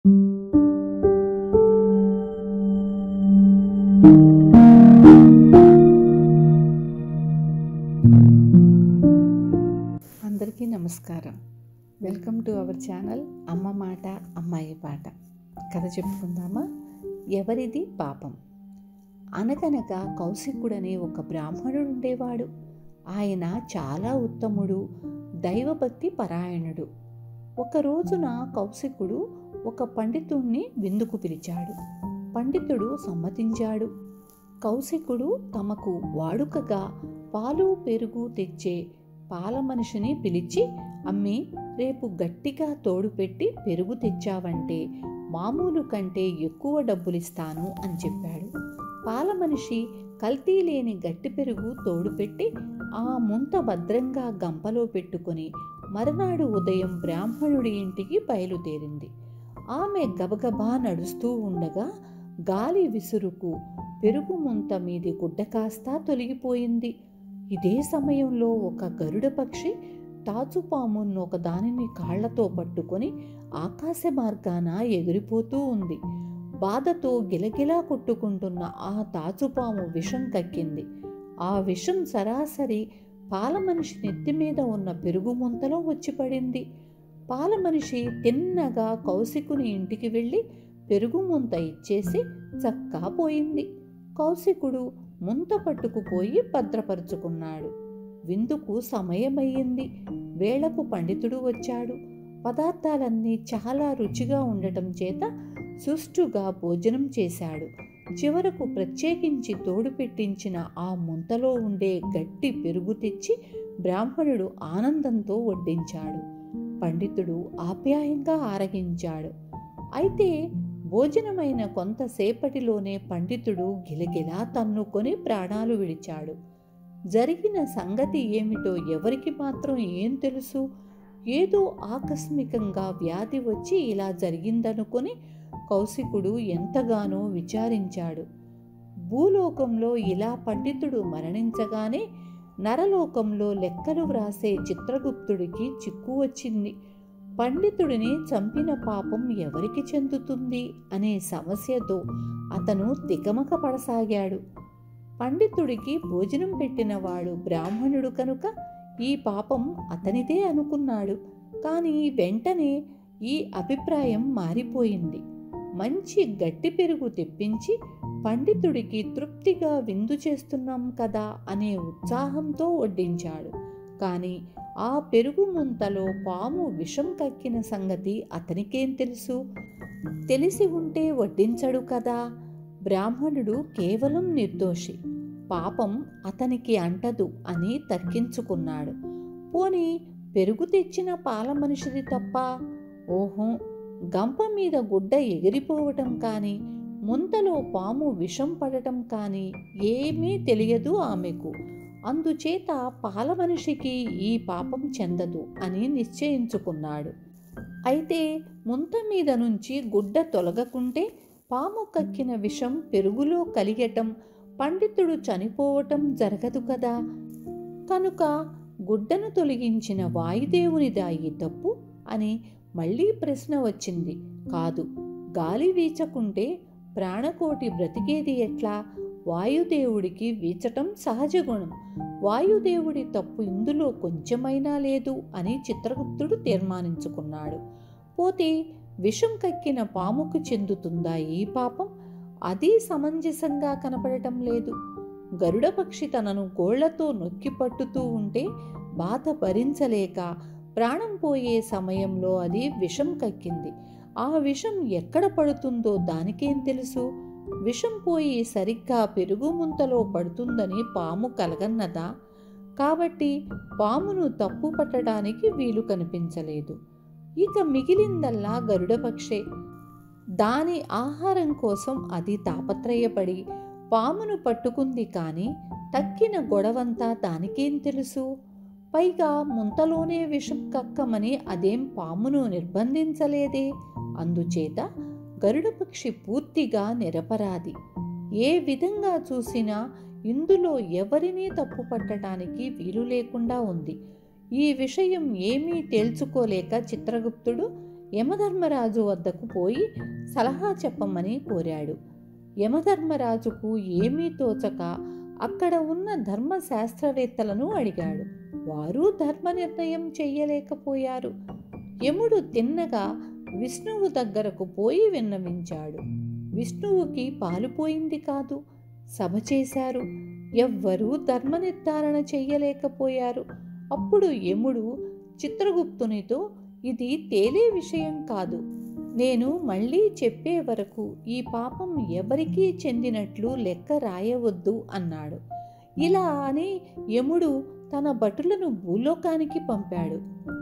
అందరికీ నమస్కారం welcome to our channel అమ్మ మాట అమ్మాయి పాట కథ చెప్పుకుందామా ఎవరిది పాపం అనగనగా కౌశికుడనే ఒక బ్రాహ్మణుడు ఉండేవాడు ఆయన చాలా ఉత్తముడు దైవభక్తి పరాయణుడు ఒక రోజున కౌశికుడు ఒక పండితుణ్ణి విందుకు పిలిచాడు పండితుడు సమ్మతించాడు కౌశికుడు తమకు వాడుకగా పాలు పెరుగు తెచ్చే పాల మనిషిని పిలిచి అమ్మి రేపు గట్టిగా తోడు పెట్టి పెరుగు తెచ్చావంటే మామూలు కంటే ఎక్కువ డబ్బులిస్తాను అని చెప్పాడు పాల మనిషి కల్తీ లేని గట్టి పెరుగు తోడు పెట్టి ఆ ముంత భద్రంగా గంపలో పెట్టుకొని మరునాడు ఉదయం బ్రాహ్మణుడి ఇంటికి బయలుదేరింది ఆమె గబగబా నడుస్తూ ఉండగా గాలి విసురుకు పెరుగు ముంత మీది గుడ్డ కాస్త తొలగిపోయింది ఇదే సమయంలో ఒక గరుడ పక్షి తాచుపామును ఒక దానిని కాళ్లతో పట్టుకొని ఆకాశ మార్గాన ఎగిరిపోతూ ఉంది బాధతో గిలగిలా కొట్టుకుంటున్న ఆ తాచుపాము విషం కక్కింది ఆ విషం సరాసరి పాల మనిషి నెత్తి మీద ఉన్న పెరుగు ముంతలో వచ్చి పడింది పాల మనిషి తిన్నగా కౌశికుని ఇంటికి వెళ్ళి పెరుగు ముంత ఇచ్చేసి చక్కా పోయింది కౌశికుడు ముంత పట్టుకుపోయి భద్రపరుచుకున్నాడు విందుకు సమయమయ్యింది వేళకు పండితుడు వచ్చాడు పదార్థాలన్నీ చాలా రుచిగా ఉండటం చేత సుష్టుగా భోజనం చేశాడు చివరకు ప్రత్యేకించి తోడు పెట్టించిన ఆ ముంతలో ఉండే గట్టి పెరుగు తెచ్చి బ్రాహ్మణుడు ఆనందంతో వడ్డించాడు పండితుడు ఆప్యాయంగా ఆరగించాడు అయితే భోజనమైన కొంతసేపటిలోనే పండితుడు గిలగిలా తన్నుకొని ప్రాణాలు విడిచాడు జరిగిన సంగతి ఏమిటో ఎవరికి మాత్రం ఏం తెలుసు ఏదో ఆకస్మికంగా వ్యాధి వచ్చి ఇలా జరిగిందనుకొని కౌశికుడు ఎంతగానో విచారించాడు భూలోకంలో ఇలా పండితుడు మరణించగానే నరలోకంలో లెక్కలు వ్రాసే చిత్రగుప్తుడికి చిక్కు వచ్చింది పండితుడిని చంపిన పాపం ఎవరికి చెందుతుంది అనే సమస్యతో అతను తికమక పడసాగాడు పండితుడికి భోజనం పెట్టినవాడు బ్రాహ్మణుడు కనుక ఈ పాపం అతనిదే అనుకున్నాడు కానీ వెంటనే ఈ అభిప్రాయం మారిపోయింది మంచి గట్టి పెరుగు తెప్పించి పండితుడికి తృప్తిగా విందు చేస్తున్నాం కదా అనే ఉత్సాహంతో వడ్డించాడు కానీ ఆ పెరుగు ముంతలో పాము విషం కక్కిన సంగతి అతనికేం తెలుసు తెలిసి ఉంటే వడ్డించడు కదా బ్రాహ్మణుడు కేవలం నిర్దోషి పాపం అతనికి అంటదు అని తర్కించుకున్నాడు పోని పెరుగు తెచ్చిన పాల మనిషిది తప్ప ఓహో గంప మీద గుడ్డ ఎగిరిపోవటం కానీ ముంతలో పాము విషం పడటం కానీ ఏమీ తెలియదు ఆమెకు అందుచేత పాల మనిషికి ఈ పాపం చెందదు అని నిశ్చయించుకున్నాడు అయితే ముంత మీద నుంచి గుడ్డ తొలగకుంటే పాము కక్కిన విషం పెరుగులో కలిగటం పండితుడు చనిపోవటం జరగదు కదా కనుక గుడ్డను తొలగించిన వాయుదేవునిదా ఈ తప్పు అని మళ్ళీ ప్రశ్న వచ్చింది కాదు గాలి వీచకుంటే ప్రాణకోటి బ్రతికేది ఎట్లా వాయుదేవుడికి వీచటం సహజ గుణం వాయుదేవుడి తప్పు ఇందులో కొంచెమైనా లేదు అని చిత్రగుప్తుడు తీర్మానించుకున్నాడు పోతే విషం కక్కిన పాముకు చెందుతుందా ఈ పాపం అది సమంజసంగా కనపడటం లేదు గరుడ పక్షి తనను గోళ్లతో నొక్కి పట్టుతూ ఉంటే బాధ భరించలేక ప్రాణం పోయే సమయంలో అది విషం కక్కింది ఆ విషం ఎక్కడ పడుతుందో దానికేం తెలుసు విషం పోయి సరిగ్గా పెరుగు ముంతలో పడుతుందని పాము కలగన్నదా కాబట్టి పామును తప్పు పట్టడానికి వీలు కనిపించలేదు ఇక మిగిలిందల్లా గరుడపక్షే దాని ఆహారం కోసం అది తాపత్రయపడి పామును పట్టుకుంది కానీ తక్కిన గొడవంతా దానికేం తెలుసు పైగా ముంతలోనే విషం కక్కమని అదేం పామును నిర్బంధించలేదే అందుచేత గరుడపక్షి పూర్తిగా నిరపరాధి ఏ విధంగా చూసినా ఇందులో ఎవరినీ తప్పు పట్టడానికి వీలు లేకుండా ఉంది ఈ విషయం ఏమీ తేల్చుకోలేక చిత్రగుప్తుడు యమధర్మరాజు వద్దకు పోయి సలహా చెప్పమని కోరాడు యమధర్మరాజుకు ఏమీ తోచక అక్కడ ఉన్న ధర్మశాస్త్రవేత్తలను అడిగాడు వారు ధర్మ నిర్ణయం చెయ్యలేకపోయారు యముడు తిన్నగా విష్ణువు దగ్గరకు పోయి విన్నవించాడు విష్ణువుకి పాలుపోయింది కాదు సభ చేశారు ఎవ్వరూ ధర్మ నిర్ధారణ చెయ్యలేకపోయారు అప్పుడు యముడు చిత్రగుప్తునితో ఇది తేలే విషయం కాదు నేను మళ్ళీ చెప్పే వరకు ఈ పాపం ఎవరికీ చెందినట్లు లెక్క రాయవద్దు అన్నాడు ఇలా అని యముడు తన భటులను భూలోకానికి పంపాడు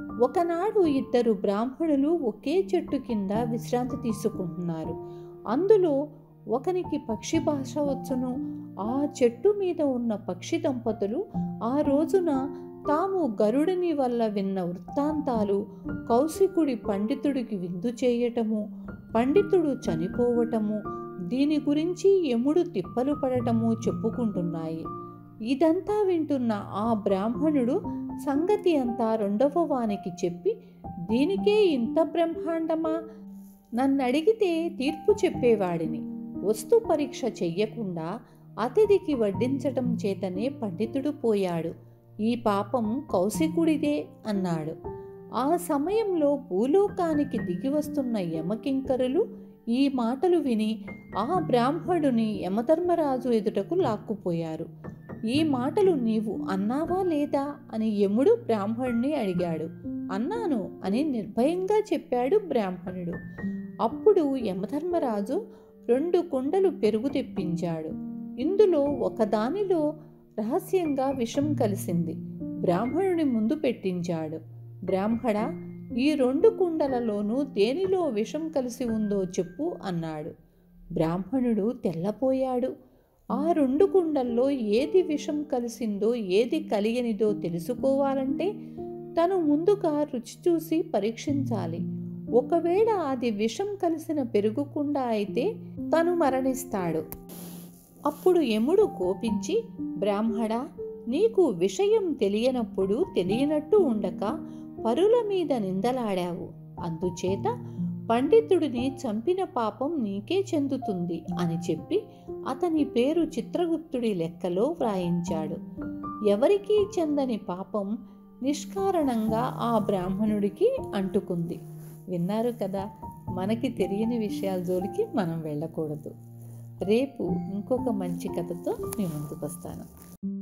ఒకనాడు ఇద్దరు బ్రాహ్మణులు ఒకే చెట్టు కింద విశ్రాంతి తీసుకుంటున్నారు అందులో ఒకనికి పక్షి భాష వచ్చును ఆ చెట్టు మీద ఉన్న పక్షి దంపతులు ఆ రోజున తాము గరుడిని వల్ల విన్న వృత్తాంతాలు కౌశికుడి పండితుడికి విందు చేయటము పండితుడు చనిపోవటము దీని గురించి యముడు తిప్పలు పడటము చెప్పుకుంటున్నాయి ఇదంతా వింటున్న ఆ బ్రాహ్మణుడు సంగతి అంతా రెండవ వానికి చెప్పి దీనికే ఇంత బ్రహ్మాండమా నన్ను అడిగితే తీర్పు చెప్పేవాడిని వస్తు పరీక్ష చెయ్యకుండా అతిథికి వడ్డించటం చేతనే పండితుడు పోయాడు ఈ పాపం కౌశికుడిదే అన్నాడు ఆ సమయంలో భూలోకానికి దిగి వస్తున్న యమకింకరులు ఈ మాటలు విని ఆ బ్రాహ్మణుని యమధర్మరాజు ఎదుటకు లాక్కుపోయారు ఈ మాటలు నీవు అన్నావా లేదా అని యముడు బ్రాహ్మణుని అడిగాడు అన్నాను అని నిర్భయంగా చెప్పాడు బ్రాహ్మణుడు అప్పుడు యమధర్మరాజు రెండు కుండలు పెరుగు తెప్పించాడు ఇందులో ఒకదానిలో రహస్యంగా విషం కలిసింది బ్రాహ్మణుని ముందు పెట్టించాడు బ్రాహ్మణ ఈ రెండు కుండలలోనూ దేనిలో విషం కలిసి ఉందో చెప్పు అన్నాడు బ్రాహ్మణుడు తెల్లపోయాడు ఆ రెండు కుండల్లో ఏది విషం కలిసిందో ఏది కలియనిదో తెలుసుకోవాలంటే తను ముందుగా రుచి చూసి పరీక్షించాలి ఒకవేళ అది విషం కలిసిన పెరుగుకుండ అయితే తను మరణిస్తాడు అప్పుడు యముడు కోపించి బ్రాహ్మణ నీకు విషయం తెలియనప్పుడు తెలియనట్టు ఉండక పరుల మీద నిందలాడావు అందుచేత పండితుడిని చంపిన పాపం నీకే చెందుతుంది అని చెప్పి అతని పేరు చిత్రగుప్తుడి లెక్కలో వ్రాయించాడు ఎవరికీ చెందని పాపం నిష్కారణంగా ఆ బ్రాహ్మణుడికి అంటుకుంది విన్నారు కదా మనకి తెలియని విషయాల జోలికి మనం వెళ్ళకూడదు రేపు ఇంకొక మంచి కథతో మీ ముందుకు వస్తాను